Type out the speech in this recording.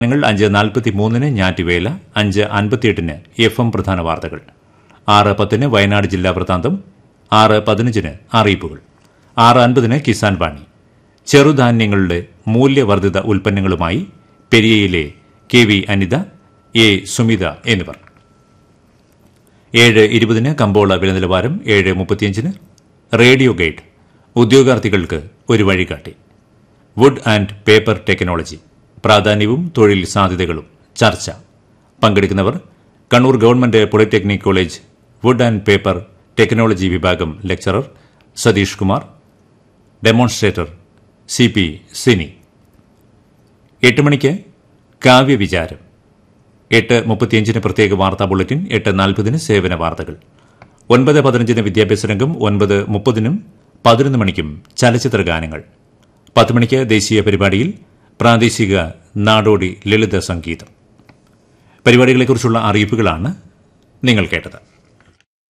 നിങ്ങൾ അഞ്ച് നാൽപ്പത്തി മൂന്നിന് ഞാറ്റുവേല അഞ്ച് അൻപത്തിയെട്ടിന് എഫ് എം പ്രധാന വാർത്തകൾ ആറ് പത്തിന് വയനാട് ജില്ലാ വൃത്താന്തം ആറ് പതിനഞ്ചിന് അറിയിപ്പുകൾ ആറ് അൻപതിന് കിസാൻ വാണി ചെറുധാന്യങ്ങളുടെ മൂല്യവർദ്ധിത ഉൽപ്പന്നങ്ങളുമായി പെരിയയിലെ K V Anitha A Sumitha എന്നിവർ ഏഴ് ഇരുപതിന് കമ്പോള വില നിലവാരം ഏഴ് മുപ്പത്തിയഞ്ചിന് റേഡിയോ ഗൈഡ് ഉദ്യോഗാർത്ഥികൾക്ക് ഒരു വഴികാട്ടി വുഡ് ആൻഡ് പേപ്പർ ടെക്നോളജി പ്രാധാന്യവും തൊഴിൽ സാധ്യതകളും ചർച്ച പങ്കെടുക്കുന്നവർ Kannur government polytechnic college wood and paper technology വിഭാഗം lecturer Satheesh Kumar demonstrator C P Sini എട്ട് മണിക്ക് കാവ്യവിചാരം എട്ട് മുപ്പത്തിയഞ്ചിന് പ്രത്യേക വാർത്താ ബുള്ളറ്റിൻ എട്ട് നാൽപ്പതിന് സേവന വാർത്തകൾ ഒൻപത് പതിനഞ്ചിന് വിദ്യാഭ്യാസ രംഗം ഒൻപത് മുപ്പതിനും പതിനൊന്ന് മണിക്കും ചലച്ചിത്ര ഗാനങ്ങൾ പത്ത് മണിക്ക് ദേശീയ പരിപാടിയിൽ പ്രാദേശിക നാടോടി ലളിത സംഗീതം പരിപാടികളെക്കുറിച്ചുള്ള അറിയിപ്പുകളാണ് നിങ്ങൾ കേട്ടത്